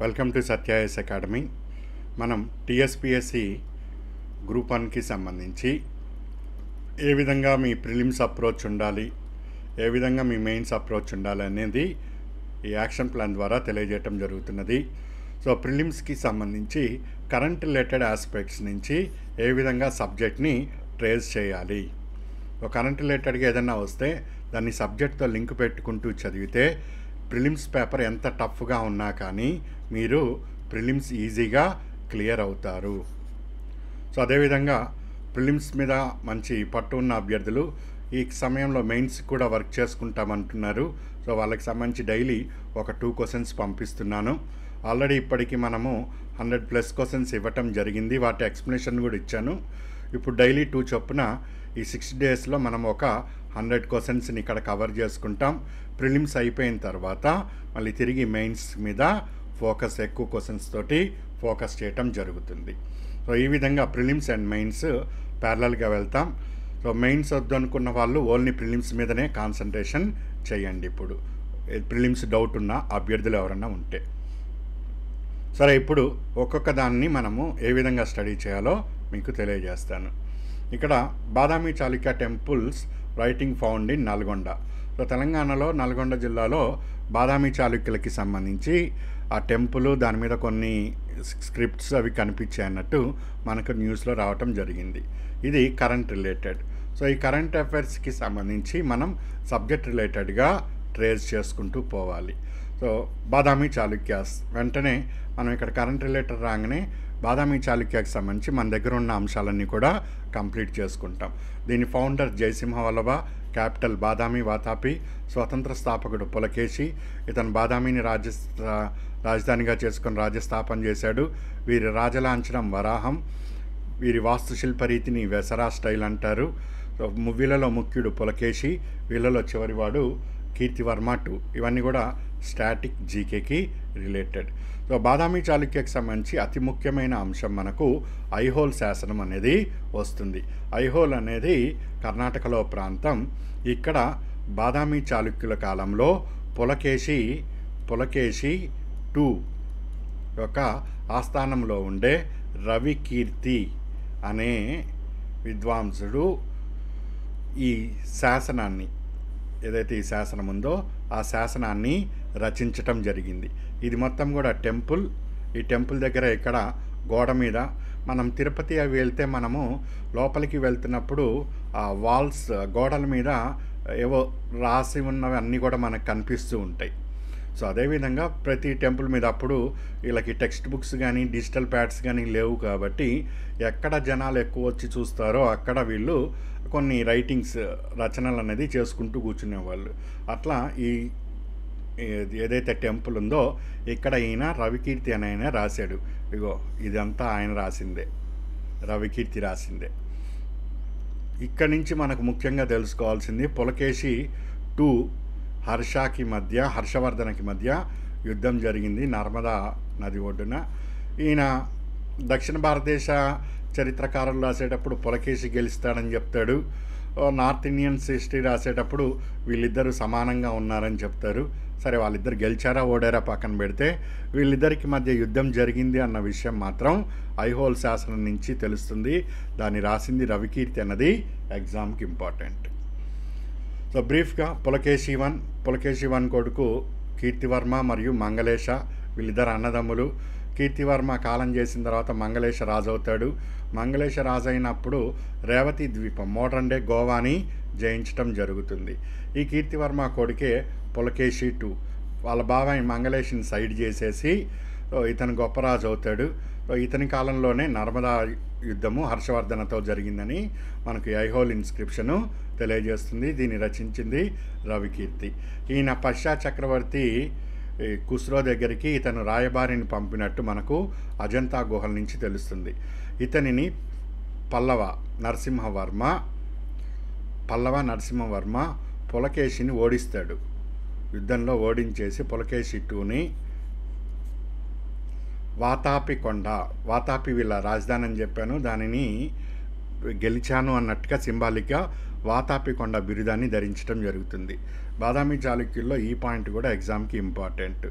welcome to Satya IAS academy మనం TSPSC group వన్కి సంబంధించి ఏ విధంగా మీ ప్రిలిమ్స్ అప్రోచ్ ఉండాలి ఏ విధంగా మీ మెయిన్స్ అప్రోచ్ ఉండాలి అనేది ఈ యాక్షన్ ప్లాన్ ద్వారా తెలియజేయటం జరుగుతున్నది సో ప్రిలిమ్స్కి సంబంధించి కరెంట్ రిలేటెడ్ ఆస్పెక్ట్స్ నుంచి ఏ విధంగా సబ్జెక్ట్ని ట్రేస్ చేయాలి ఒక కరెంట్ రిలేటెడ్గా ఏదైనా వస్తే దాన్ని సబ్జెక్ట్తో లింక్ పెట్టుకుంటూ చదివితే ప్రిలిమ్స్ పేపర్ ఎంత టఫ్గా ఉన్నా కానీ మీరు ప్రిలిమ్స్ ఈజీగా క్లియర్ అవుతారు సో అదేవిధంగా ప్రిలిమ్స్ మీద మంచి పట్టు ఉన్న అభ్యర్థులు ఈ సమయంలో మెయిన్స్ కూడా వర్క్ చేసుకుంటామంటున్నారు సో వాళ్ళకి సంబంధించి డైలీ ఒక టూ క్వశ్చన్స్ పంపిస్తున్నాను ఆల్రెడీ ఇప్పటికి మనము హండ్రెడ్ ప్లస్ క్వశ్చన్స్ ఇవ్వటం జరిగింది వాటి ఎక్స్ప్లెనేషన్ కూడా ఇచ్చాను ఇప్పుడు డైలీ టూ చొప్పున ఈ సిక్స్ డేస్లో మనం ఒక హండ్రెడ్ క్వశ్చన్స్ని ఇక్కడ కవర్ చేసుకుంటాం ప్రిలిమ్స్ అయిపోయిన తర్వాత మళ్ళీ తిరిగి మెయిన్స్ మీద ఫోకస్ ఎక్కువ క్వశ్చన్స్ తోటి ఫోకస్ చేయటం జరుగుతుంది సో ఈ విధంగా ప్రిలిమ్స్ అండ్ మెయిన్స్ ప్యారలల్గా వెళ్తాం సో మెయిన్స్ వద్దు అనుకున్న వాళ్ళు ఓన్లీ ప్రిలిమ్స్ మీదనే కాన్సన్ట్రేషన్ చేయండి ఇప్పుడు ప్రిలిమ్స్ డౌట్ ఉన్న అభ్యర్థులు ఎవరన్నా ఉంటే సరే ఇప్పుడు ఒక్కొక్క దాన్ని మనము ఏ విధంగా స్టడీ చేయాలో మీకు తెలియజేస్తాను ఇక్కడ Badami Chalukya temples writing found in Nalgonda so తెలంగాణలో నల్గొండ జిల్లాలో బాదామి చాళుక్యులకి సంబంధించి ఆ టెంపుల్ దాని మీద కొన్ని స్క్రిప్ట్స్ అవి కనిపించాయి అన్నట్టు మనకు న్యూస్లో రావటం జరిగింది ఇది కరెంట్ రిలేటెడ్ సో ఈ కరెంట్ అఫైర్స్కి సంబంధించి మనం సబ్జెక్ట్ రిలేటెడ్గా ట్రేస్ చేసుకుంటూ పోవాలి సో బాదామి చాళుక్యాస్ వెంటనే మనం ఇక్కడ కరెంట్ రిలేటెడ్ రాగానే బాదామి చాళుక్యకి సంబంధించి మన దగ్గర ఉన్న అంశాలన్నీ కూడా కంప్లీట్ చేసుకుంటాం దీని ఫౌండర్ జయసింహ వల్లభ క్యాపిటల్ బాదామి వాతాపి స్వతంత్ర స్థాపకుడు పులకేశి ఇతను బాదామిని రాజ్య రాజధానిగా చేసుకొని రాజ్యస్థాపన చేశాడు వీరి రాజలాంఛనం వరాహం వీరి వాస్తుశిల్ప రీతిని వెసరా స్టైల్ అంటారు సో వీళ్ళలో ముఖ్యుడు పులకేశి వీళ్ళలో చివరివాడు కీర్తివర్మ టూ ఇవన్నీ కూడా స్టాటిక్ జీకేకి రిలేటెడ్ సో బాదామి చాళుక్యకి సంబంధించి అతి ముఖ్యమైన అంశం మనకు ఐహోల్ శాసనం అనేది వస్తుంది ఐహోల్ అనేది కర్ణాటకలో ప్రాంతం ఇక్కడ బాదామి చాళుక్యుల కాలంలో పులకేశి పులకేశి టూ యొక్క ఆస్థానంలో ఉండే రవికీర్తి అనే విద్వాంసుడు ఈ శాసనాన్ని ఏదైతే ఈ శాసనం ఉందో ఆ శాసనాన్ని రచించటం జరిగింది ఇది మొత్తం కూడా టెంపుల్ ఈ టెంపుల్ దగ్గర ఇక్కడ గోడ మీద మనం తిరుపతి అవి వెళ్తే మనము లోపలికి వెళ్తున్నప్పుడు ఆ వాల్స్ గోడల మీద ఏవో రాసి ఉన్నవి అన్నీ కూడా మనకు కనిపిస్తూ ఉంటాయి సో అదేవిధంగా ప్రతి టెంపుల్ మీద అప్పుడు వీళ్ళకి టెక్స్ట్ బుక్స్ కానీ డిజిటల్ ప్యాడ్స్ కానీ లేవు కాబట్టి ఎక్కడ జనాలు ఎక్కువ వచ్చి చూస్తారో అక్కడ వీళ్ళు కొన్ని రైటింగ్స్ రచనలు అనేది చేసుకుంటూ కూర్చునేవాళ్ళు అట్లా ఈ ఏదైతే టెంపుల్ ఉందో ఇక్కడ ఈయన రవికీర్తి అని ఆయన రాశాడు ఇగో ఇదంతా ఆయన రాసిందే రవికీర్తి రాసిందే ఇక్కడి నుంచి మనకు ముఖ్యంగా తెలుసుకోవాల్సింది పులకేశి టూ హర్షకి మధ్య హర్షవర్ధనకి మధ్య యుద్ధం జరిగింది నర్మదా నది ఒడ్డున ఈయన దక్షిణ భారతదేశ చరిత్రకారులు రాసేటప్పుడు పులకేశి గెలుస్తాడని చెప్తాడు నార్త్ ఇండియన్స్ హిస్టరీ రాసేటప్పుడు వీళ్ళిద్దరూ సమానంగా ఉన్నారని చెప్తారు సరే వాళ్ళిద్దరు గెలిచారా ఓడారా పక్కన పెడితే వీళ్ళిద్దరికి మధ్య యుద్ధం జరిగింది అన్న విషయం మాత్రం ఐహోల్ శాసనం నుంచి తెలుస్తుంది దాన్ని రాసింది రవికీర్తి అన్నది ఎగ్జామ్కి ఇంపార్టెంట్ సో బ్రీఫ్గా పులకేశి వన్ పులకేశి వన్ కొడుకు కీర్తివర్మ మరియు మంగళేశ వీళ్ళిద్దరు అన్నదమ్ములు కీర్తివర్మ కాలం చేసిన తర్వాత మంగళేశ రాజు అవుతాడు మంగళేశ రాజు అయినప్పుడు రేవతి ద్వీపం మోడర్న్ డే గోవాని జయించటం జరుగుతుంది ఈ కీర్తివర్మ కొడుకే పులకేశి టూ వాళ్ళ బాబాయ్ మంగళేశిని సైడ్ చేసేసి ఇతను గొప్పరాజు అవుతాడు ఇతని కాలంలోనే నర్మదా యుద్ధము హర్షవర్ధనతో జరిగిందని మనకు ఐహోల్ ఇన్స్క్రిప్షను తెలియజేస్తుంది దీన్ని రచించింది రవికీర్తి ఈయన పశ్చా చక్రవర్తి కుస్రో దగ్గరికి ఇతను రాయబారిని పంపినట్టు మనకు అజంతా గుహల నుంచి తెలుస్తుంది ఇతనిని పల్లవ నరసింహవర్మ పల్లవ నరసింహవర్మ పులకేశిని ఓడిస్తాడు యుద్ధంలో ఓడించేసి పులకేశి టూని వాతాపి కొండ వాతాపి వీళ్ళ రాజధాని అని చెప్పాను దానిని గెలిచాను అన్నట్టుగా సింబాలిక్గా వాతాపి కొండ బిరుదాన్ని ధరించడం జరుగుతుంది బాదామి చాళుక్యుల్లో ఈ పాయింట్ కూడా ఎగ్జామ్కి ఇంపార్టెంట్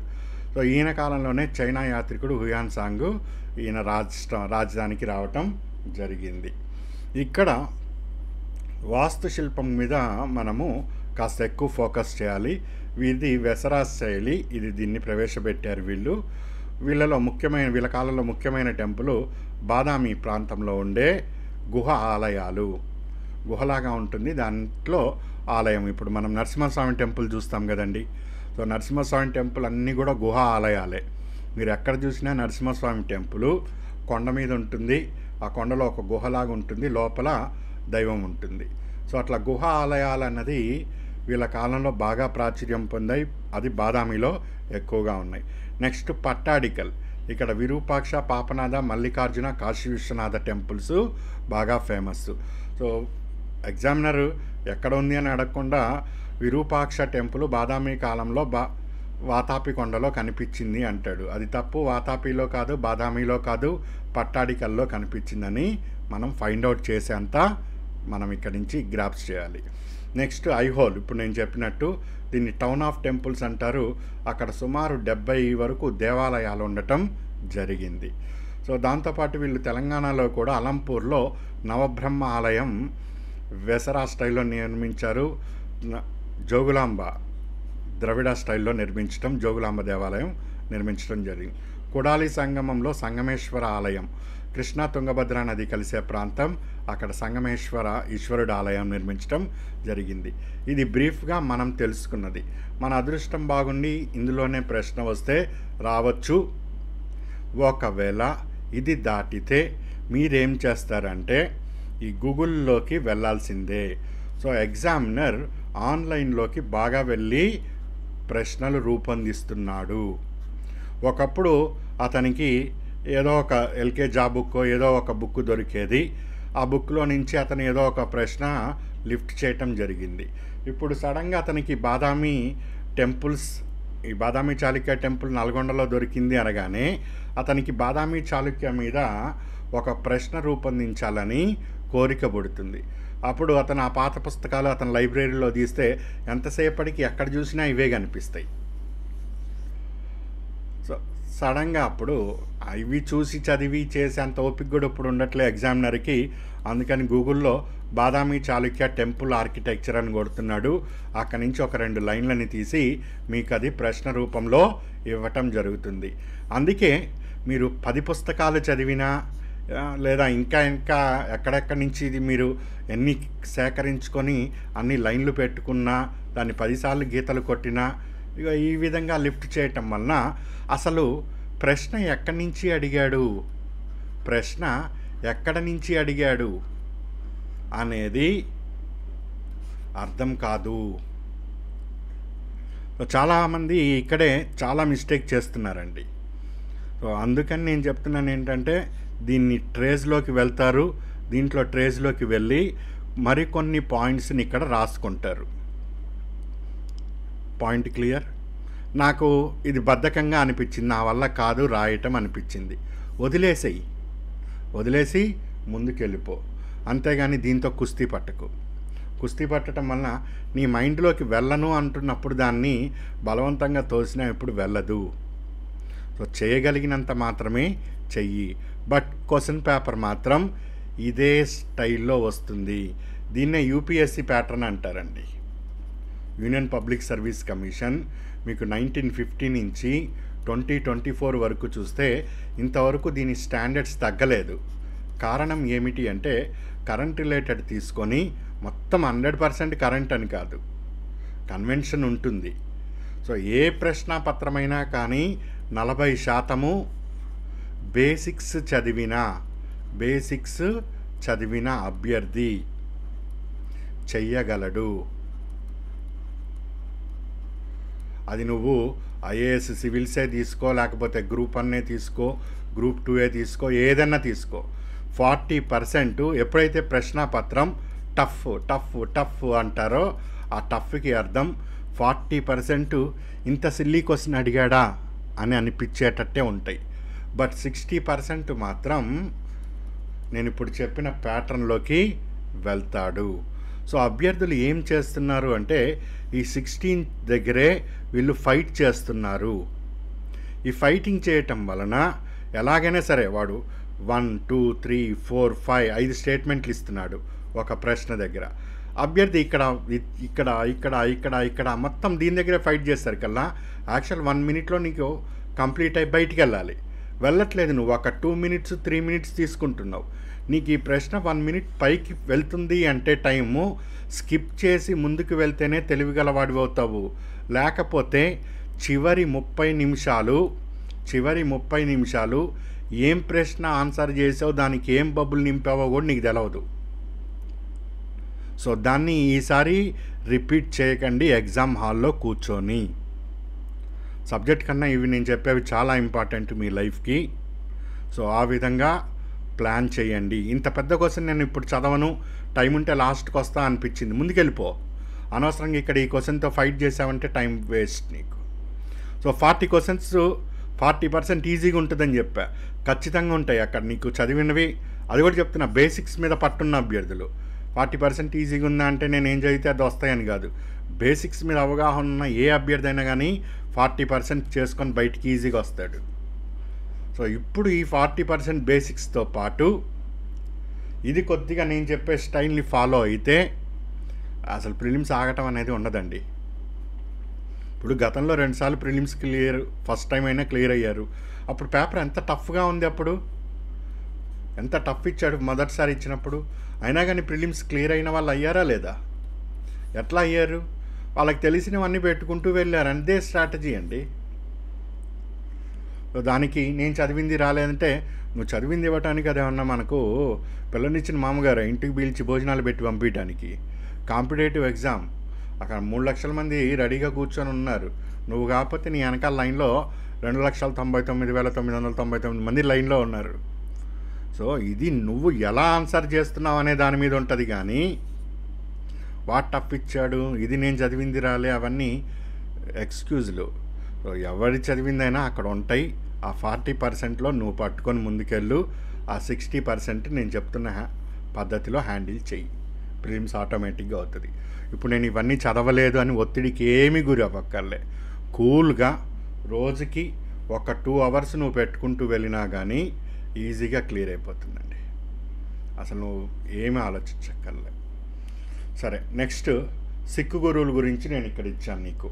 సో ఈయన కాలంలోనే చైనా యాత్రికుడు హుయాన్ సాంగ్ ఈయన రాష్ట్ర రాజధానికి రావటం జరిగింది ఇక్కడ వాస్తుశిల్పం మీద మనము కాస్త ఎక్కువ ఫోకస్ చేయాలి ఇది వెసరాజ్ శైలి ఇది దీన్ని ప్రవేశపెట్టారు వీళ్ళు వీళ్ళలో ముఖ్యమైన వీళ్ళ కాలంలో ముఖ్యమైన టెంపుల్ బాదామి ప్రాంతంలో ఉండే గుహ ఆలయాలు గుహలాగా ఉంటుంది దాంట్లో ఆలయం ఇప్పుడు మనం నరసింహస్వామి టెంపుల్ చూస్తాం కదండి సో నరసింహస్వామి టెంపుల్ అన్నీ కూడా గుహ ఆలయాలే మీరు ఎక్కడ చూసినా నరసింహస్వామి టెంపుల్ కొండ మీద ఉంటుంది ఆ కొండలో ఒక గుహలాగా ఉంటుంది లోపల దైవం ఉంటుంది సో అట్లా గుహ ఆలయాలు అన్నది వీళ్ళ కాలంలో బాగా ప్రాచుర్యం పొందాయి అది బాదామిలో ఎక్కువగా ఉన్నాయి నెక్స్ట్ పట్టాడికల్ ఇక్కడ విరూపాక్ష పాపనాథ మల్లికార్జున కాశీ విశ్వనాథ టెంపుల్స్ బాగా ఫేమస్ సో ఎగ్జామినర్ ఎక్కడ ఉంది అని అడగకుండా విరూపాక్ష టెంపుల్ బాదామి కాలంలో బా వాతాపి కొండలో కనిపించింది అంటాడు అది తప్పు వాతాపిలో కాదు బాదామిలో కాదు పట్టాడికల్లో కనిపించిందని మనం ఫైండ్ అవుట్ చేసేంత మనం ఇక్కడి నుంచి గ్రాప్స్ చేయాలి నెక్స్ట్ ఐహోల్ ఇప్పుడు నేను చెప్పినట్టు దీన్ని టౌన్ ఆఫ్ టెంపుల్స్ అంటారు అక్కడ సుమారు డెబ్బై వరకు దేవాలయాలు ఉండటం జరిగింది సో దాంతోపాటు వీళ్ళు తెలంగాణలో కూడా అలంపూర్లో నవబ్రహ్మ ఆలయం వెసరా స్టైల్లో నిర్మించారు న- జోగులాంబ ద్రవిడ స్టైల్లో నిర్మించడం జోగులాంబ దేవాలయం నిర్మించడం జరిగింది కుడాలి సంగమంలో సంగమేశ్వర ఆలయం కృష్ణా తుంగభద్ర నది కలిసే ప్రాంతం అక్కడ సంగమేశ్వర ఈశ్వరుడు ఆలయం నిర్మించడం జరిగింది ఇది బ్రీఫ్గా మనం తెలుసుకున్నది మన అదృష్టం బాగుండి ఇందులోనే ప్రశ్న వస్తే రావచ్చు ఒకవేళ ఇది దాటితే మీరేం చేస్తారంటే ఈ గూగుల్లోకి వెళ్ళాల్సిందే సో ఎగ్జామినర్ ఆన్లైన్లోకి బాగా వెళ్ళి ప్రశ్నలు రూపొందిస్తున్నాడు ఒకప్పుడు అతనికి ఏదో ఒక ఎల్కేజా బుక్ ఏదో ఒక బుక్ దొరికేది ఆ బుక్లో నుంచి అతను ఏదో ఒక ప్రశ్న లిఫ్ట్ చేయటం జరిగింది ఇప్పుడు సడన్గా అతనికి బాదామి టెంపుల్స్ ఈ బాదామి చాళుక్య టెంపుల్ నల్గొండలో దొరికింది అనగానే అతనికి బాదామి చాళుక్య మీద ఒక ప్రశ్న రూపొందించాలని కోరిక పుడుతుంది అప్పుడు అతను ఆ పాత పుస్తకాలు అతని లైబ్రరీలో తీస్తే ఎంతసేపటికి ఎక్కడ చూసినా ఇవే కనిపిస్తాయి సో సడన్గా అప్పుడు ఇవి చూసి చదివి చేసేంత ఓపిక కూడా ఇప్పుడు ఉండట్లే ఎగ్జామినర్కి అందుకని గూగుల్లో బాదామి చాళుక్య టెంపుల్ ఆర్కిటెక్చర్ అని కొడుతున్నాడు అక్కడి నుంచి ఒక రెండు లైన్లని తీసి మీకు అది ప్రశ్న రూపంలో ఇవ్వటం జరుగుతుంది అందుకే మీరు పది పుస్తకాలు చదివినా ఆ, లేదా ఇంకా ఇంకా ఎక్కడెక్కడి నుంచి ఇది మీరు ఎన్ని సేకరించుకొని అన్ని లైన్లు పెట్టుకున్నా దాన్ని పదిసార్లు గీతలు కొట్టినా ఇక ఈ విధంగా లిఫ్ట్ చేయటం వలన అసలు ప్రశ్న ఎక్కడి నుంచి అడిగాడు ప్రశ్న ఎక్కడ నుంచి అడిగాడు అనేది అర్థం కాదు సో చాలామంది ఇక్కడే చాలా మిస్టేక్ చేస్తున్నారండి సో అందుకని నేను చెప్తున్నాను ఏంటంటే దీన్ని ట్రేస్లోకి వెళ్తారు దీంట్లో ట్రేస్లోకి వెళ్ళి మరికొన్ని పాయింట్స్ని ఇక్కడ రాసుకుంటారు పాయింట్ క్లియర్ నాకు ఇది బద్ధకంగా అనిపించింది నా వల్ల కాదు రాయటం అనిపించింది వదిలేసేయి వదిలేసి ముందుకెళ్ళిపో అంతేగాని దీంతో కుస్తీ పట్టకు కుస్తీ పట్టడం వలన నీ మైండ్లోకి వెళ్ళను అంటున్నప్పుడు దాన్ని బలవంతంగా తోసినా ఎప్పుడు వెళ్ళదు సో చేయగలిగినంత మాత్రమే చెయ్యి బట్ క్వశ్చన్ పేపర్ మాత్రం ఇదే స్టైల్లో వస్తుంది దీన్నే యూపీఎస్సి ప్యాటర్న్ అంటారండి యూనియన్ పబ్లిక్ సర్వీస్ కమిషన్ మీకు నైన్టీన్ ఫిఫ్టీ నుంచి ట్వంటీ ట్వంటీ ఫోర్ వరకు చూస్తే ఇంతవరకు దీని స్టాండర్డ్స్ తగ్గలేదు కారణం ఏమిటి అంటే కరెంట్ రిలేటెడ్ తీసుకొని మొత్తం హండ్రెడ్ పర్సెంట్ కరెంట్ అని కాదు కన్వెన్షన్ ఉంటుంది సో ఏ ప్రశ్నాపత్రమైనా కానీ నలభై శాతము బేసిక్స్ చదివిన బేసిక్స్ చదివిన అభ్యర్థి చెయ్యగలడు అది నువ్వు ఐఏఎస్ సివిల్సే తీసుకో లేకపోతే గ్రూప్ వన్నే తీసుకో గ్రూప్ టూఏ తీసుకో ఏదన్నా తీసుకో ఫార్టీ పర్సెంట్ ఎప్పుడైతే ప్రశ్నాపత్రం టఫ్ టఫ్ టఫ్ అంటారో ఆ టఫ్కి అర్థం ఫార్టీ పర్సెంట్ ఇంత సిల్లీ క్వశ్చన్ అడిగాడా అని అనిపించేటట్టే ఉంటాయి బట్ సిక్స్టీ పర్సెంట్ మాత్రం నేను ఇప్పుడు చెప్పిన ప్యాటర్న్లోకి వెళ్తాడు సో అభ్యర్థులు ఏం చేస్తున్నారు అంటే ఈ సిక్స్టీన్ దగ్గరే వీళ్ళు ఫైట్ చేస్తున్నారు ఈ ఫైటింగ్ చేయటం వలన ఎలాగైనా సరే వాడు one two three four five ఐదు స్టేట్మెంట్లు ఇస్తున్నాడు ఒక ప్రశ్న దగ్గర అభ్యర్థి ఇక్కడ ఇ- ఇక్కడ ఇక్కడ ఇక్కడ ఇక్కడ మొత్తం దీని దగ్గరే ఫైట్ చేస్తారు కల్లా యాక్చువల్ వన్ మినిట్లో నీకు కంప్లీట్ అయి బయటికి వెళ్ళాలి వెళ్ళట్లేదు నువ్వు ఒక టూ మినిట్స్ త్రీ మినిట్స్ తీసుకుంటున్నావు నీకు ఈ ప్రశ్న వన్ మినిట్ పైకి వెళ్తుంది అంటే టైము స్కిప్ చేసి ముందుకు వెళ్తేనే తెలివిగలవాడివి అవుతావు లేకపోతే చివరి ముప్పై నిమిషాలు చివరి ముప్పై నిమిషాలు ఏం ప్రశ్న ఆన్సర్ చేసావు దానికి ఏం బబ్బులు నింపావో కూడా నీకు తెలవదు సో దాన్ని ఈసారి రిపీట్ చేయకండి ఎగ్జామ్ హాల్లో కూర్చొని సబ్జెక్ట్ కన్నా ఇవి నేను చెప్పేవి చాలా ఇంపార్టెంట్ మీ లైఫ్కి సో ఆ విధంగా ప్లాన్ చేయండి ఇంత పెద్ద క్వశ్చన్ నేను ఇప్పుడు చదవను టైం ఉంటే లాస్ట్కి వస్తా అనిపించింది ముందుకెళ్ళిపో అనవసరంగా ఇక్కడ ఈ క్వశ్చన్తో ఫైట్ చేసావంటే టైం వేస్ట్ నీకు so forty questions forty percent ఈజీగా ఉంటుందని చెప్పా ఖచ్చితంగా ఉంటాయి అక్కడ నీకు చదివినవి అది కూడా చెప్తున్నా బేసిక్స్ మీద పట్టున్న అభ్యర్థులు ఫార్టీ పర్సెంట్ ఈజీగా ఉందా అంటే నేను ఏం చదివితే అది వస్తాయని కాదు బేసిక్స్ మీద అవగాహన ఉన్న ఏ అభ్యర్థి అయినా కానీ ఫార్టీ పర్సెంట్ చేసుకొని బయటికి ఈజీగా వస్తాడు సో ఇప్పుడు ఈ ఫార్టీ పర్సెంట్ బేసిక్స్తో పాటు ఇది కొద్దిగా నేను చెప్పే స్టైల్ని ఫాలో అయితే అసలు ప్రిలిమ్స్ ఆగటం అనేది ఉండదండి ఇప్పుడు గతంలో రెండుసార్లు ప్రిలిమ్స్ క్లియర్ ఫస్ట్ టైం అయినా క్లియర్ అయ్యారు అప్పుడు పేపర్ ఎంత టఫ్గా ఉంది అప్పుడు ఎంత టఫ్ ఇచ్చాడు మొదటిసారి ఇచ్చినప్పుడు అయినా కానీ ప్రిలిమ్స్ క్లియర్ అయిన వాళ్ళు అయ్యారా లేదా ఎట్లా అయ్యారు వాళ్ళకి తెలిసినవన్నీ పెట్టుకుంటూ వెళ్ళారు అంతే స్ట్రాటజీ అండి సో దానికి నేను చదివింది రాలేదంటే నువ్వు చదివింది ఇవ్వటానికి అదేమన్నా మనకు పిల్లనిచ్చిన మామగారు ఇంటికి పీల్చి భోజనాలు పెట్టి పంపించడానికి కాంపిటేటివ్ ఎగ్జామ్ అక్కడ మూడు లక్షల మంది రెడీగా కూర్చొని ఉన్నారు నువ్వు కాకపోతే నీ వెనకాల లైన్లో రెండు లక్షల తొంభై తొమ్మిది వేల తొమ్మిది వందల తొంభై తొమ్మిది మంది లైన్లో ఉన్నారు సో ఇది నువ్వు ఎలా ఆన్సర్ చేస్తున్నావు అనే దాని మీద ఉంటుంది కానీ వాట్ టఫ్ ఇచ్చాడు ఇది నేను చదివింది రాలే అవన్నీ ఎక్స్క్యూజ్లు సో ఎవరి చదివిందైనా అక్కడ ఉంటాయి ఆ ఫార్టీ పర్సెంట్లో నువ్వు పట్టుకొని ముందుకెళ్ళు ఆ సిక్స్టీ పర్సెంట్ నేను చెప్తున్న హ్యా- పద్ధతిలో హ్యాండిల్ చెయ్యి ప్రిలిమ్స్ ఆటోమేటిక్గా అవుతుంది ఇప్పుడు నేను ఇవన్నీ చదవలేదు అని ఒత్తిడికి ఏమీ గురి అవ్వక్కర్లే కూల్గా రోజుకి ఒక టూ అవర్స్ నువ్వు పెట్టుకుంటూ వెళ్ళినా కానీ ఈజీగా క్లియర్ అయిపోతుందండి అసలు నువ్వు ఏమీ ఆలోచించక్కర్లే సరే నెక్స్ట్ సిక్కు గురువుల గురించి నేను ఇక్కడ ఇచ్చాను నీకు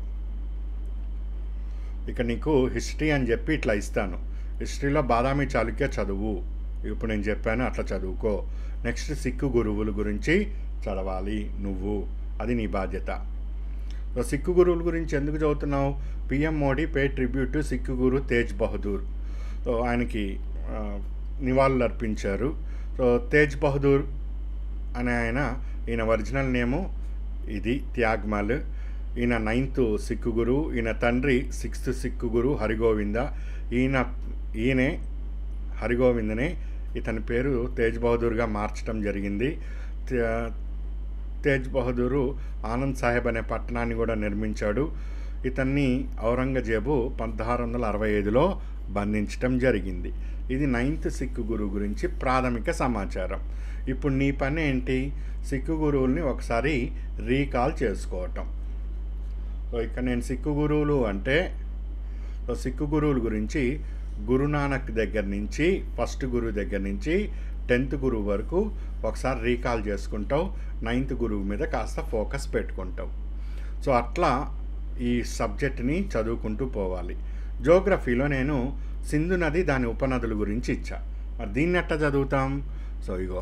ఇక నీకు హిస్టరీ అని చెప్పి ఇట్లా ఇస్తాను హిస్టరీలో బాదామి చాళుక్య చదువు ఇప్పుడు నేను చెప్పాను అట్లా చదువుకో నెక్స్ట్ సిక్కు గురువుల గురించి చదవాలి నువ్వు అది నీ బాధ్యత సో సిక్కు గురువుల గురించి ఎందుకు చదువుతున్నావు PM Modi pay tribute to Sikh guru Tegh Bahadur so ఆయనకి ఆ, నివాళులు అర్పించారు సో తేజ్ బహదూర్ అనే ఆయన ఈయన ఒరిజినల్ నేము ఇది త్యాగ్మల్ ఈయన నైన్త్ సిక్కు గురు ఈయన తండ్రి సిక్స్త్ సిక్కు గురు హరిగోవింద ఈయన ఈయనే హరిగోవిందనే ఇతని పేరు తేజ్ బహదూర్గా మార్చడం జరిగింది తే- తేజ్ బహదూరు ఆనంద్ సాహెబ్ అనే పట్టణాన్ని కూడా నిర్మించాడు ఇతన్ని ఔరంగజేబు పదహారు వందల అరవై ఐదులో బంధించటం జరిగింది ఇది నైన్త్ సిక్కు గురువు గురించి ప్రాథమిక సమాచారం ఇప్పుడు నీ పని ఏంటి సిక్కు గురువుల్ని ఒకసారి రీకాల్ చేసుకోవటం సో ఇక్కడ నేను సిక్కు గురువులు అంటే సో సిక్కు గురువుల గురించి గురునానక్ దగ్గర నుంచి ఫస్ట్ గురువు దగ్గర నుంచి టెన్త్ గురువు వరకు ఒకసారి రీకాల్ చేసుకుంటావు నైన్త్ గురువు మీద కాస్త ఫోకస్ పెట్టుకుంటావు సో అట్లా ఈ సబ్జెక్ట్ని చదువుకుంటూ పోవాలి జోగ్రఫీలో నేను సింధు నది దాని ఉపనదుల గురించి ఇచ్చా మరి దీన్ని ఎట్లా చదువుతాం సో ఇగో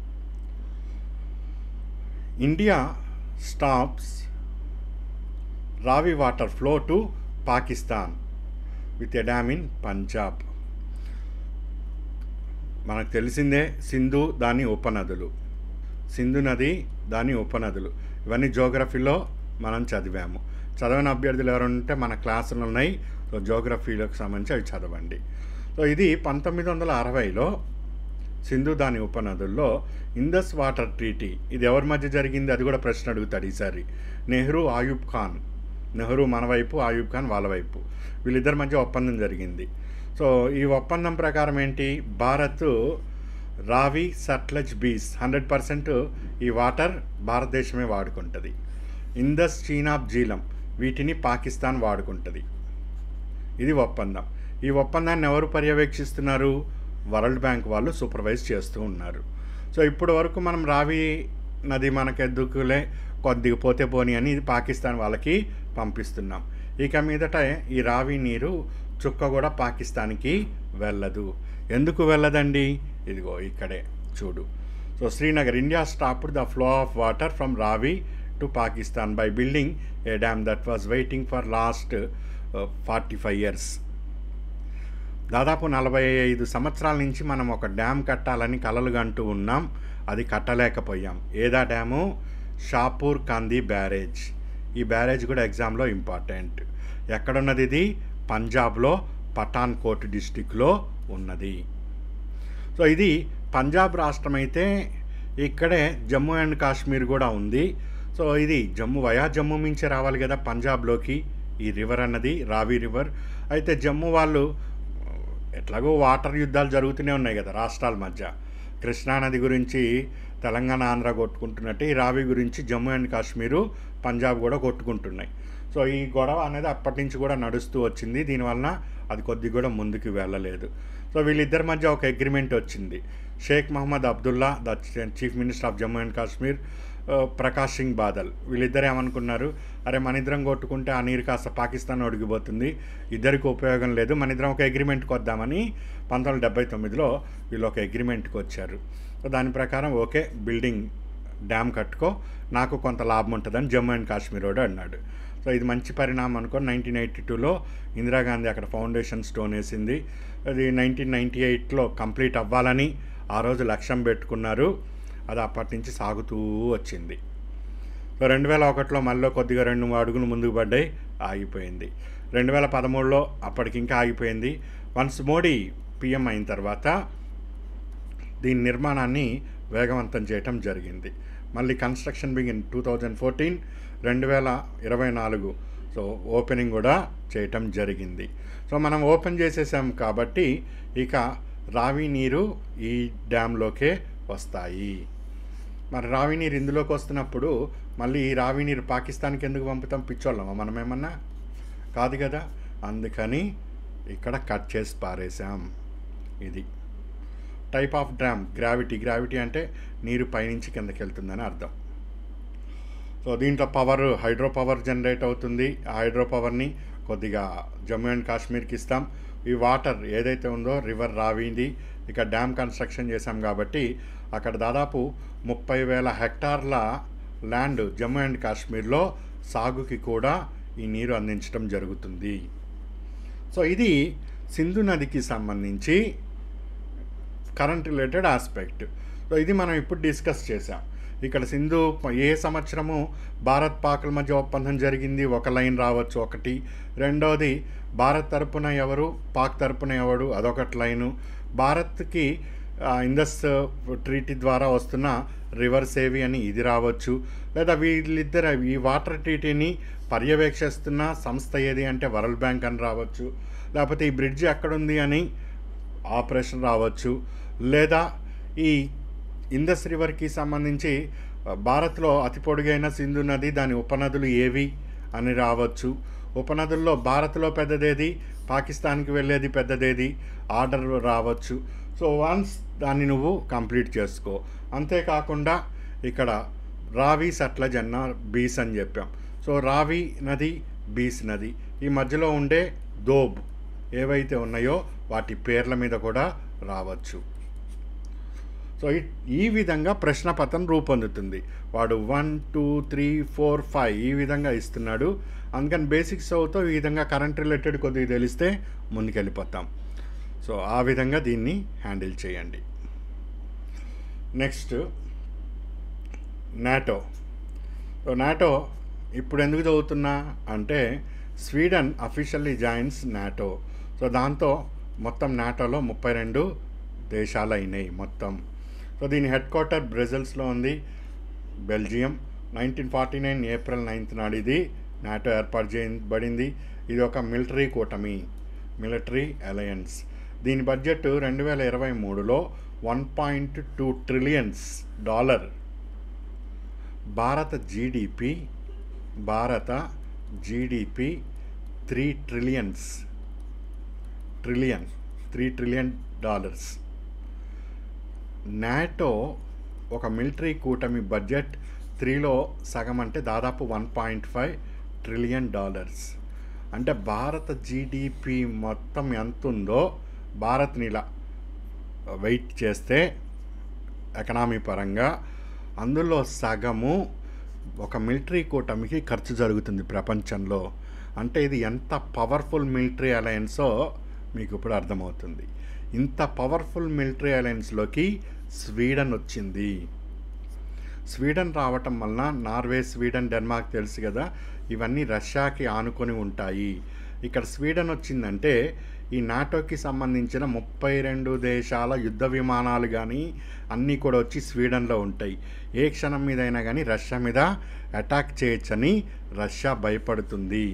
India stops Ravi water flow to Pakistan with a dam in Punjab మనకు తెలిసిందే సింధు దాని ఉపనదులు సింధు నది దాని ఉపనదులు ఇవన్నీ జోగ్రఫీలో మనం చదివాము చదవని అభ్యర్థులు ఎవరు ఉంటే మన క్లాసులు ఉన్నాయి సో జోగ్రఫీలకు సంబంధించి అవి చదవండి సో ఇది పంతొమ్మిది వందల అరవైలో సింధు దాని ఉపనదుల్లో ఇందస్ వాటర్ ట్రీటీ ఇది ఎవరి మధ్య జరిగింది అది కూడా ప్రశ్న అడుగుతాడు ఈసారి నెహ్రూ ఆయూబ్ ఖాన్ నెహ్రూ మన వైపు ఆయూబ్ ఖాన్ వాళ్ళ వైపు వీళ్ళిద్దరి మధ్య ఒప్పందం జరిగింది సో ఈ ఒప్పందం ప్రకారం ఏంటి భారత్ రావి సట్లజ్ బీస్ హండ్రెడ్ పర్సెంట్ ఈ వాటర్ భారతదేశమే వాడుకుంటుంది ఇందస్ చీనాబ్ జీలం వీటిని పాకిస్తాన్ వాడుకుంటుంది ఇది ఒప్పందం ఈ ఒప్పందాన్ని ఎవరు పర్యవేక్షిస్తున్నారు వరల్డ్ బ్యాంక్ వాళ్ళు సూపర్వైజ్ చేస్తూ ఉన్నారు సో ఇప్పటి వరకు మనం రావి నది మనకెందుకులే కొద్దిగా పోతే పోని అని ఇది పాకిస్తాన్ వాళ్ళకి పంపిస్తున్నాం ఇక మీదట ఈ రావి నీరు చుక్క కూడా పాకిస్తాన్కి వెళ్ళదు ఎందుకు వెళ్ళదండి ఇదిగో ఇక్కడే చూడు so Srinagar India stopped the flow of water from Ravi to Pakistan by building a dam that was waiting for last forty five years దాదాపు నలభై ఐదు సంవత్సరాల నుంచి మనం ఒక డ్యామ్ కట్టాలని కలలు కంటూ ఉన్నాం అది కట్టలేకపోయాం ఏదా డ్యాము షాపూర్ కంది బ్యారేజ్ ఈ బ్యారేజ్ కూడా ఎగ్జామ్లో ఇంపార్టెంట్ ఎక్కడున్నది ఇది పంజాబ్లో పఠాన్కోట్ డిస్టిక్లో ఉన్నది సో ఇది పంజాబ్ రాష్ట్రం అయితే ఇక్కడే జమ్మూ అండ్ కాశ్మీర్ కూడా ఉంది సో ఇది జమ్మూ వయా జమ్మూ నుంచి రావాలి కదా పంజాబ్లోకి ఈ రివర్ అన్నది రావి రివర్ అయితే జమ్మూ వాళ్ళు ఎట్లాగో వాటర్ యుద్ధాలు జరుగుతూనే ఉన్నాయి కదా రాష్ట్రాల మధ్య కృష్ణానది గురించి తెలంగాణ ఆంధ్ర కొట్టుకుంటున్నట్టు ఈ రావి గురించి జమ్మూ అండ్ కాశ్మీరు పంజాబ్ కూడా కొట్టుకుంటున్నాయి సో ఈ గొడవ అనేది అప్పటి నుంచి కూడా నడుస్తూ వచ్చింది దీనివలన అది కొద్ది కూడా ముందుకు వెళ్ళలేదు సో వీళ్ళిద్దరి మధ్య ఒక అగ్రిమెంట్ వచ్చింది Sheikh Mohammad Abdullah the chief minister of Jammu and Kashmir Prakash Singh Badal వీళ్ళిద్దరు ఏమనుకున్నారు అరే మన ఇద్దరం కొట్టుకుంటే ఆ నీరు కాస్త పాకిస్తాన్ ఒడిగిపోతుంది ఇద్దరికి ఉపయోగం లేదు మన ఇద్దరం ఒక అగ్రిమెంట్కి వద్దామని పంతొమ్మిది వందల డెబ్బై తొమ్మిదిలో వీళ్ళు ఒక అగ్రిమెంట్కి వచ్చారు సో దాని ప్రకారం ఓకే బిల్డింగ్ డ్యామ్ కట్టుకో నాకు కొంత లాభం ఉంటుందని జమ్మూ అండ్ కాశ్మీర్ వాడు అన్నాడు సో ఇది మంచి పరిణామం అనుకో నైన్టీన్ ఎయిటీ టూలో ఇందిరాగాంధీ అక్కడ ఫౌండేషన్ స్టోన్ వేసింది అది నైన్టీన్ నైంటీ ఎయిట్లో కంప్లీట్ అవ్వాలని ఆ రోజు లక్ష్యం పెట్టుకున్నారు అది అప్పటి నుంచి సాగుతూ వచ్చింది సో రెండు వేల ఒకటిలో మళ్ళీ కొద్దిగా రెండు మూడు అడుగులు ముందుకు పడ్డాయి ఆగిపోయింది రెండు వేల పదమూడులో అప్పటికి ఇంకా ఆగిపోయింది వన్స్ మోడీ పిఎం అయిన తర్వాత దీని నిర్మాణాన్ని వేగవంతం చేయటం జరిగింది మళ్ళీ construction begin two thousand fourteen రెండు వేల ఇరవై నాలుగు సో ఓపెనింగ్ కూడా చేయటం జరిగింది సో మనం ఓపెన్ చేసేసాం కాబట్టి ఇక రావి నీరు ఈ డ్యాంలోకే వస్తాయి మరి రావి నీరు ఇందులోకి వస్తున్నప్పుడు మళ్ళీ ఈ రావి నీరు పాకిస్తాన్కి ఎందుకు పంపుతాం పిచ్చోళ్ళమా మనం ఏమన్నా కాదు కదా అందుకని ఇక్కడ కట్ చేసి పారేసాం ఇది type of dam gravity gravity అంటే నీరు పైనుంచి కిందకి వెళ్తుందని అర్థం సో దీంట్లో పవర్ హైడ్రో పవర్ జనరేట్ అవుతుంది ఆ హైడ్రో పవర్ని కొద్దిగా జమ్మూ అండ్ కాశ్మీర్కి ఇస్తాం ఈ వాటర్ ఏదైతే ఉందో రివర్ రావింది ఇక డ్యామ్ కన్స్ట్రక్షన్ చేశాం కాబట్టి అక్కడ దాదాపు ముప్పై వేల హెక్టార్ల ల్యాండ్ జమ్మూ అండ్ కాశ్మీర్లో సాగుకి కూడా ఈ నీరు అందించడం జరుగుతుంది సో ఇది సింధు నదికి సంబంధించి కరెంట్ రిలేటెడ్ ఆస్పెక్ట్ సో ఇది మనం ఇప్పుడు డిస్కస్ చేసాం ఇక్కడ సింధు ఏ సంవత్సరము భారత్ పాకుల మధ్య ఒప్పందం జరిగింది ఒక లైన్ రావచ్చు ఒకటి రెండవది భారత్ తరపున ఎవరు పాక్ తరపున ఎవడు అదొకటి లైను భారత్కి ఇండస్ ట్రీటీ ద్వారా వస్తున్న రివర్స్ ఏవి అని ఇది రావచ్చు లేదా వీళ్ళిద్దరు ఈ వాటర్ ట్రీటీని పర్యవేక్షిస్తున్న సంస్థ ఏది అంటే వరల్డ్ బ్యాంక్ అని రావచ్చు లేకపోతే ఈ బ్రిడ్జ్ ఎక్కడుంది అని ఆపరేషన్ రావచ్చు లేదా ఈ ఇండస్ రివర్కి సంబంధించి భారత్లో అతి పొడుగైన సింధు నది దాని ఉపనదులు ఏవి అని రావచ్చు ఉపనదుల్లో భారత్లో పెద్దదేది పాకిస్తాన్కి వెళ్ళేది పెద్దదేది ఆర్డర్ రావచ్చు సో వన్స్ దాన్ని నువ్వు కంప్లీట్ చేసుకో అంతేకాకుండా ఇక్కడ రావి సట్లజ్ అన్న బీస్ అని చెప్పాం సో రావి నది బీస్ నది ఈ మధ్యలో ఉండే దోబ్ ఏవైతే ఉన్నాయో వాటి పేర్ల మీద కూడా రావచ్చు సో ఈ విధంగా ప్రశ్నపత్రం రూపొందుతుంది వాడు one two three four five ఈ విధంగా ఇస్తున్నాడు అందుకని బేసిక్స్ అవుతో ఈ విధంగా కరెంట్ రిలేటెడ్ కొద్దిగా తెలిస్తే ముందుకెళ్ళిపోతాం సో ఆ విధంగా దీన్ని హ్యాండిల్ చేయండి నెక్స్ట్ నాటో సో నాటో ఇప్పుడు ఎందుకు చదువుతున్నా అంటే Sweden officially joins NATO so దాంతో మొత్తం నాటోలో ముప్పై రెండు దేశాలు అయినాయి మొత్తం సో దీని హెడ్ క్వార్టర్ బ్రెజిల్స్లో ఉంది Belgium nineteen forty nine April ninth నాడు ఇది నాటో ఏర్పాటు చేయబడింది ఇది ఒక మిలిటరీ కూటమి మిలిటరీ అలయన్స్ దీని బడ్జెట్ రెండు వేల ఇరవై మూడులో one point two trillions dollar భారత జీడిపి భారత GDP three trillions trillion three trillion dollars NATO ఒక మిలిటరీ కూటమి బడ్జెట్ త్రీలో సగం అంటే దాదాపు one point five trillion dollars అంటే భారత జీడిపి మొత్తం ఎంత ఉందో భారత్ని ఇలా వెయిట్ చేస్తే ఎకనామీ పరంగా అందులో సగము ఒక మిలిటరీ కూటమికి ఖర్చు జరుగుతుంది ప్రపంచంలో అంటే ఇది ఎంత పవర్ఫుల్ మిలిటరీ అలయన్సో మీకు ఇప్పుడు అర్థమవుతుంది ఇంత పవర్ఫుల్ మిలిటరీ అలయన్స్లోకి స్వీడన్ వచ్చింది స్వీడన్ రావటం వలన నార్వే స్వీడన్ డెన్మార్క్ తెలుసు కదా ఇవన్నీ రష్యాకి ఆనుకొని ఉంటాయి ఇక్కడ స్వీడన్ వచ్చిందంటే ఈ నాటోకి సంబంధించిన ముప్పై రెండు దేశాల యుద్ధ విమానాలు కానీ అన్నీ కూడా వచ్చి స్వీడన్లో ఉంటాయి ఏ క్షణం మీద అయినా కానీ రష్యా మీద అటాక్ చేయొచ్చని రష్యా భయపడుతుంది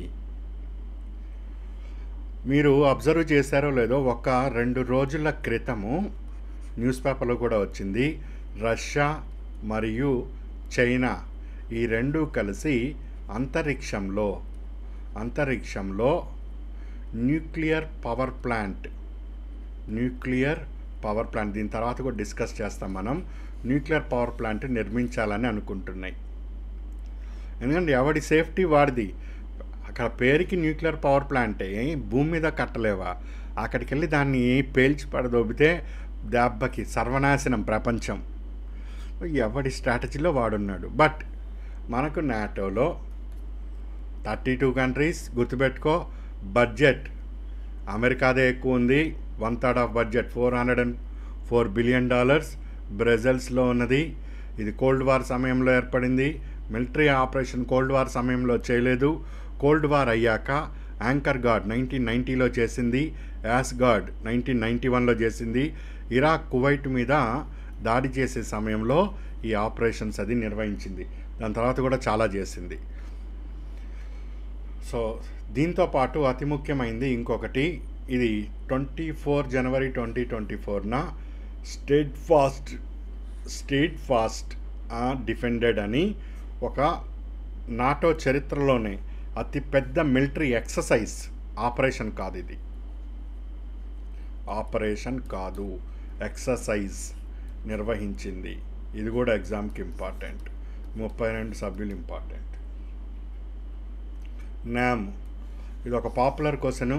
మీరు అబ్జర్వ్ చేశారో లేదో ఒక రెండు రోజుల క్రితము న్యూస్ పేపర్లో కూడా వచ్చింది రష్యా మరియు చైనా ఈ రెండు కలిసి అంతరిక్షంలో అంతరిక్షంలో nuclear power plant nuclear power plant దీని తర్వాత కూడా డిస్కస్ చేస్తాం మనం న్యూక్లియర్ పవర్ ప్లాంట్ నిర్మించాలని అనుకుంటున్నాయి ఎందుకంటే ఎవడి సేఫ్టీ వాడిది అక్కడ పేరుకి న్యూక్లియర్ పవర్ ప్లాంటే భూమి మీద కట్టలేవా అక్కడికి వెళ్ళి దాన్ని పేల్చి పడదోబితే దెబ్బకి సర్వనాశనం ప్రపంచం ఎవడి స్ట్రాటజీలో వాడున్నాడు బట్ మనకు నాటోలో థర్టీ టూ కంట్రీస్ గుర్తుపెట్టుకో బడ్జెట్ అమెరికాదే ఎక్కువ ఉంది one third of budget four hundred and four billion dollars బ్రెజల్స్లో ఉన్నది ఇది కోల్డ్ వార్ సమయంలో ఏర్పడింది మిలిటరీ ఆపరేషన్ కోల్డ్ వార్ సమయంలో చేయలేదు కోల్డ్ వార్ అయ్యాక యాంకర్ గార్డ్ నైన్టీన్ నైంటీలో చేసింది యాస్ గార్డ్ నైన్టీన్ నైంటీ వన్లో చేసింది ఇరాక్ కువైట్ మీద దాడి చేసే సమయంలో ఈ ఆపరేషన్స్ అది నిర్వహించింది దాని తర్వాత కూడా చాలా చేసింది సో దీంతో పాటు అతి ముఖ్యమైనది ఇంకొకటి ఇది ట్వంటీ ఫోర్ జనవరి ట్వంటీ ట్వంటీ ఫోర్న steadfast steadfast defended అని ఒక నాటో చరిత్రలోనే అతి పెద్ద మిలిటరీ ఎక్సర్సైజ్ ఆపరేషన్ కాదు ఇది ఆపరేషన్ కాదు ఎక్సర్సైజ్ నిర్వహించింది ఇది కూడా ఎగ్జామ్కి ఇంపార్టెంట్ ముప్పై రెండు సభ్యులు ఇంపార్టెంట్ నామ్ ఇది ఒక పాపులర్ క్వశ్చను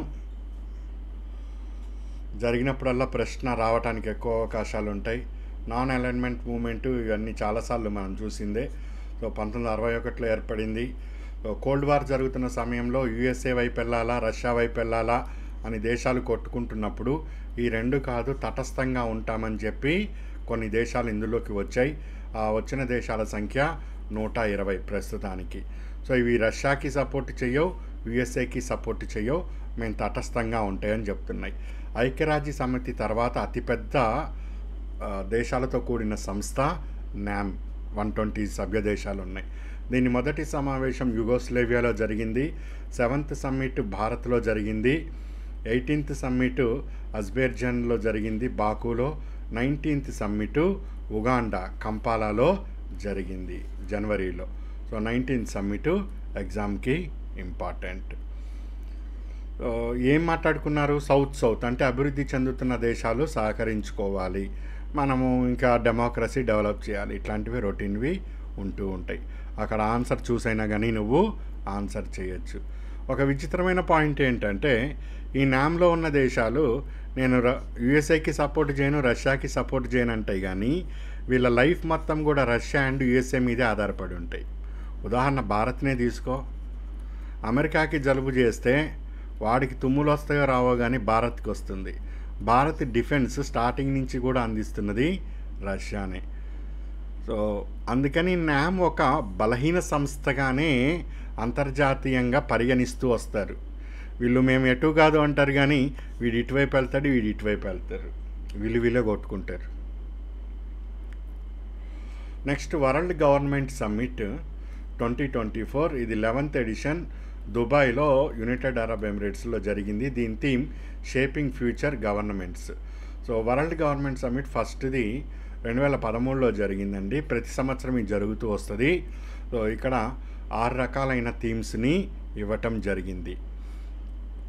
జరిగినప్పుడల్లా ప్రశ్న రావడానికి ఎక్కువ అవకాశాలు ఉంటాయి నాన్ అలైన్మెంట్ మూమెంట్ ఇవన్నీ చాలాసార్లు మనం చూసిందే సో పంతొమ్మిది అరవై ఒకటిలో ఏర్పడింది కోల్డ్ వార్ జరుగుతున్న సమయంలో యుఎస్ఏ వైపు వెళ్ళాలా రష్యా వైపు వెళ్ళాలా అని దేశాలు కొట్టుకుంటున్నప్పుడు ఈ రెండు కాదు తటస్థంగా ఉంటామని చెప్పి కొన్ని దేశాలు ఇందులోకి వచ్చాయి ఆ వచ్చిన దేశాల సంఖ్య నూట ఇరవై ప్రస్తుతానికి సో ఇవి రష్యాకి సపోర్ట్ చేయవు యుఎస్ఏకి సపోర్ట్ చేయవు మేము తటస్థంగా ఉంటాయని చెప్తున్నాయి ఐక్యరాజ్య సమితి తర్వాత అతిపెద్ద దేశాలతో కూడిన సంస్థ న్యామ్ వన్ ట్వంటీ సభ్య దేశాలు ఉన్నాయి దీని మొదటి సమావేశం యుగోస్లేవియాలో జరిగింది సెవెంత్ సమ్మిట్ భారత్లో జరిగింది ఎయిటీన్త్ సమ్మిట్ అజ్బేర్జన్లో జరిగింది బాకులో నైన్టీన్త్ సమ్మిట్ ఉగాండా కంపాలాలో జరిగింది జనవరిలో సో నైన్టీన్త్ సమ్మిట్ ఎగ్జామ్కి ఇంపార్టెంట్ ఏం మాట్లాడుకున్నారు సౌత్ సౌత్ అంటే అభివృద్ధి చెందుతున్న దేశాలు సహకరించుకోవాలి మనము ఇంకా డెమోక్రసీ డెవలప్ చేయాలి ఇట్లాంటివి రొటీన్వి ఉంటూ ఉంటాయి అక్కడ ఆన్సర్ చూసైనా కానీ నువ్వు ఆన్సర్ చేయొచ్చు ఒక విచిత్రమైన పాయింట్ ఏంటంటే ఈ నామ్లో ఉన్న దేశాలు నేను యుఎస్ఏకి సపోర్ట్ చేయను రష్యాకి సపోర్ట్ చేయను అంటాయి కానీ వీళ్ళ లైఫ్ మొత్తం కూడా రష్యా అండ్ యుఎస్ఏ మీదే ఆధారపడి ఉంటాయి ఉదాహరణ భారత్నే తీసుకో అమెరికాకి జలుబు చేస్తే వాడికి తుమ్ములు వస్తాయో రావో కానీ భారత్కి వస్తుంది భారత్ డిఫెన్స్ స్టార్టింగ్ నుంచి కూడా అందిస్తున్నది రష్యానే సో అందుకని నామ్ ఒక బలహీన సంస్థగానే అంతర్జాతీయంగా పరిగణిస్తూ వస్తారు వీళ్ళు మేము ఎటు కాదు అంటారు కానీ వీడు ఇటువైపు వెళ్తాడు వీడు ఇటువైపు వెళ్తారు వీళ్ళు వీళ్ళే కొట్టుకుంటారు next world government summit twenty twenty four ఇది లెవెన్త్ ఎడిషన్ దుబాయ్లో యునైటెడ్ అరబ్ ఎమిరేట్స్లో జరిగింది దీని theme shaping future governments so world government summit ఫస్ట్ది రెండు వేల పదమూడులో జరిగిందండి ప్రతి సంవత్సరం ఇది జరుగుతూ వస్తుంది సో ఇక్కడ ఆరు రకాలైన థీమ్స్ని ఇవ్వటం జరిగింది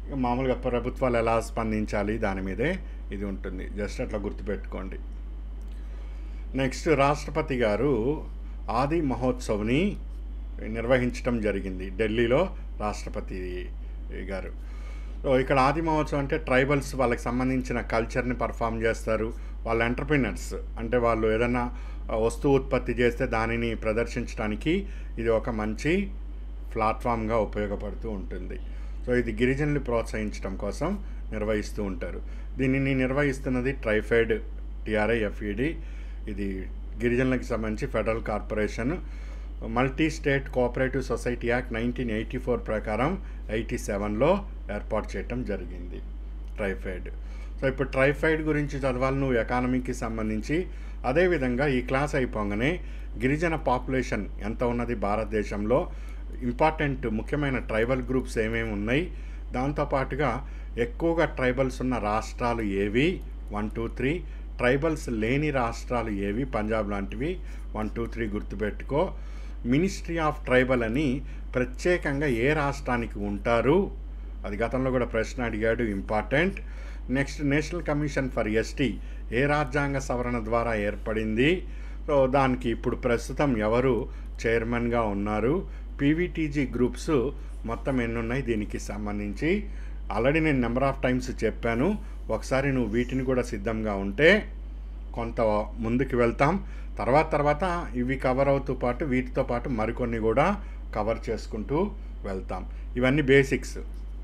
ఇక మామూలుగా ప్రభుత్వాలు ఎలా స్పందించాలి దాని మీదే ఇది ఉంటుంది జస్ట్ అట్లా గుర్తుపెట్టుకోండి నెక్స్ట్ రాష్ట్రపతి గారు ఆది మహోత్సవ్ని నిర్వహించడం జరిగింది ఢిల్లీలో రాష్ట్రపతి గారు సో ఇక్కడ ఆది మహోత్సవం అంటే ట్రైబల్స్ వాళ్ళకి సంబంధించిన కల్చర్ని పర్ఫామ్ చేస్తారు వాళ్ళ ఎంటర్ప్రినర్స్ అంటే వాళ్ళు ఏదైనా వస్తువు ఉత్పత్తి చేస్తే దానిని ప్రదర్శించడానికి ఇది ఒక మంచి ప్లాట్ఫామ్గా ఉపయోగపడుతూ ఉంటుంది సో ఇది గిరిజనులు ప్రోత్సహించడం కోసం నిర్వహిస్తూ ఉంటారు దీనిని నిర్వహిస్తున్నది ట్రైఫైడ్ టిఆర్ఐ ఎఫ్ఈడి ఇది గిరిజనులకు సంబంధించి federal corporation multi state cooperative society act nineteen eighty four ప్రకారం ఎయిటీ సెవెన్లో ఏర్పాటు చేయటం జరిగింది ట్రైఫైడ్ సో ఇప్పుడు ట్రైఫైడ్ గురించి చదవాలి నువ్వు ఎకానమీకి సంబంధించి అదేవిధంగా ఈ క్లాస్ అయిపోగానే గిరిజన పాపులేషన్ ఎంత ఉన్నది భారతదేశంలో ఇంపార్టెంట్ ముఖ్యమైన ట్రైబల్ గ్రూప్స్ ఏమేమి ఉన్నాయి దాంతోపాటుగా ఎక్కువగా ట్రైబల్స్ ఉన్న రాష్ట్రాలు ఏవి వన్ టూ త్రీ ట్రైబల్స్ లేని రాష్ట్రాలు ఏవి పంజాబ్ లాంటివి వన్ టూ త్రీ గుర్తుపెట్టుకో మినిస్ట్రీ ఆఫ్ ట్రైబల్ అని ప్రత్యేకంగా ఏ రాష్ట్రానికి ఉంటారు అది గతంలో కూడా ప్రశ్న అడిగాడు important next national commission for ST ఏ రాజ్యాంగ సవరణ ద్వారా ఏర్పడింది సో దానికి ఇప్పుడు ప్రస్తుతం ఎవరు చైర్మన్గా ఉన్నారు పీవీటీజీ గ్రూప్స్ మొత్తం ఎన్ని ఉన్నాయి దీనికి సంబంధించి ఆల్రెడీ నేను నెంబర్ ఆఫ్ టైమ్స్ చెప్పాను ఒకసారి నువ్వు వీటిని కూడా సిద్ధంగా ఉంటే కొంత ముందుకు వెళ్తాం తర్వాత తర్వాత ఇవి కవర్ అవుతూ పాటు వీటితో పాటు మరికొన్ని కూడా కవర్ చేసుకుంటూ వెళ్తాం ఇవన్నీ బేసిక్స్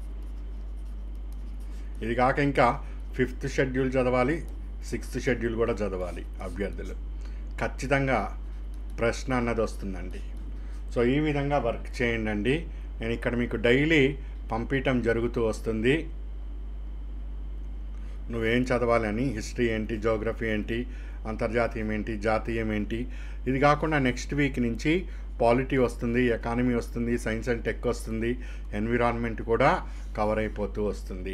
ఇది కాక ఇంకా ఫిఫ్త్ షెడ్యూల్ చదవాలి సిక్స్త్ షెడ్యూల్ కూడా చదవాలి అభ్యర్థులు ఖచ్చితంగా ప్రశ్న అన్నది వస్తుందండి సో ఈ విధంగా వర్క్ చేయండి అండి నేను ఇక్కడ మీకు డైలీ పంపించటం జరుగుతూ వస్తుంది నువ్వేం చదవాలని హిస్టరీ ఏంటి జోగ్రఫీ ఏంటి అంతర్జాతీయం ఏంటి జాతీయం ఏంటి ఇది కాకుండా నెక్స్ట్ వీక్ నుంచి పాలిటీ వస్తుంది ఎకానమీ వస్తుంది సైన్స్ అండ్ టెక్ వస్తుంది ఎన్విరాన్మెంట్ కూడా కవర్ అయిపోతూ వస్తుంది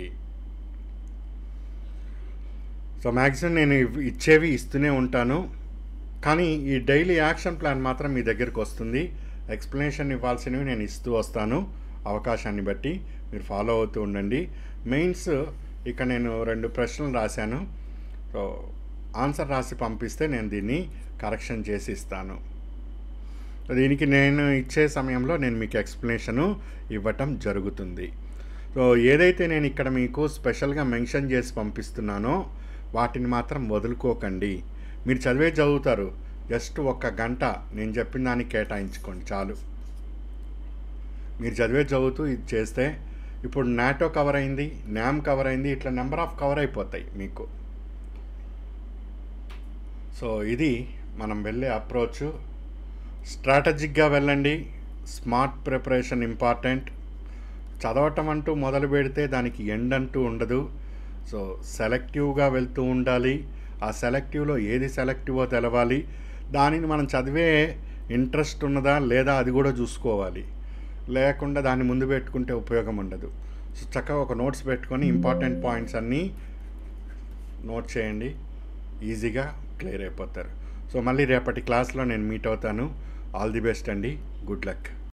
సో మ్యాక్సిమం నేను ఇవ్- ఇచ్చేవి ఇస్తూనే ఉంటాను కానీ ఈ డైలీ యాక్షన్ ప్లాన్ మాత్రం మీ దగ్గరికి వస్తుంది ఎక్స్ప్లెనేషన్ ఇవ్వాల్సినవి నేను ఇస్తూ వస్తాను అవకాశాన్ని బట్టి మీరు ఫాలో అవుతూ ఉండండి మెయిన్స్ ఇక నేను రెండు ప్రశ్నలు రాశాను సో ఆన్సర్ రాసి పంపిస్తే నేను దీన్ని కరెక్షన్ చేసి ఇస్తాను దీనికి నేను ఇచ్చే సమయంలో నేను మీకు ఎక్స్ప్లెనేషను ఇవ్వటం జరుగుతుంది సో ఏదైతే నేను ఇక్కడ మీకు స్పెషల్గా మెన్షన్ చేసి పంపిస్తున్నానో వాటిని మాత్రం వదులుకోకండి మీరు చదివే చదువుతారు జస్ట్ ఒక్క గంట నేను చెప్పిన దానికి కేటాయించుకోండి చాలు మీరు చదివే చదువుతూ ఇది చేస్తే ఇప్పుడు నాటో కవర్ అయింది న్యామ్ కవర్ అయింది ఇట్లా నెంబర్ ఆఫ్ కవర్ అయిపోతాయి మీకు సో ఇది మనం వెళ్ళే అప్రోచ్ స్ట్రాటజిక్గా వెళ్ళండి స్మార్ట్ ప్రిపరేషన్ ఇంపార్టెంట్ చదవటం అంటూ మొదలు పెడితే దానికి ఎండ్ అంటూ ఉండదు సో సెలెక్టివ్గా వెళ్తూ ఉండాలి ఆ సెలెక్టివ్లో ఏది సెలెక్టివో తెలవాలి దానిని మనం చదివే ఇంట్రెస్ట్ ఉన్నదా లేదా అది కూడా చూసుకోవాలి లేకుండా దాన్ని ముందు పెట్టుకుంటే ఉపయోగం ఉండదు సో చక్కగా ఒక నోట్స్ పెట్టుకొని ఇంపార్టెంట్ పాయింట్స్ అన్నీ నోట్ చేయండి ఈజీగా క్లియర్ అయిపోతారు సో మళ్ళీ రేపటి క్లాస్లో నేను మీట్ అవుతాను ఆల్ ది బెస్ట్ అండి గుడ్ లక్